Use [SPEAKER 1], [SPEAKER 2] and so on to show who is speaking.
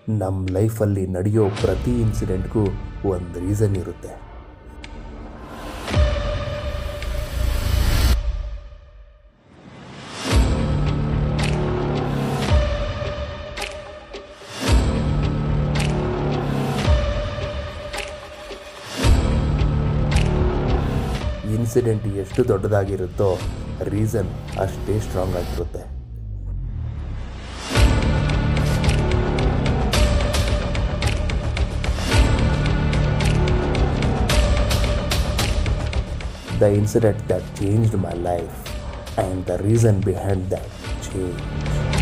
[SPEAKER 1] ನಮ್ಮ ಲೈಫಲ್ಲಿ ನಡೆಯೋ ಪ್ರತಿ ಇನ್ಸಿಡೆಂಟ್ಗೂ ಒಂದು ರೀಸನ್ ಇರುತ್ತೆ ಇನ್ಸಿಡೆಂಟ್ ಎಷ್ಟು ದೊಡ್ಡದಾಗಿರುತ್ತೋ ರೀಸನ್ ಅಷ್ಟೇ ಸ್ಟ್ರಾಂಗ್ ಆಗಿರುತ್ತೆ the incident that changed my life and the reason behind that change.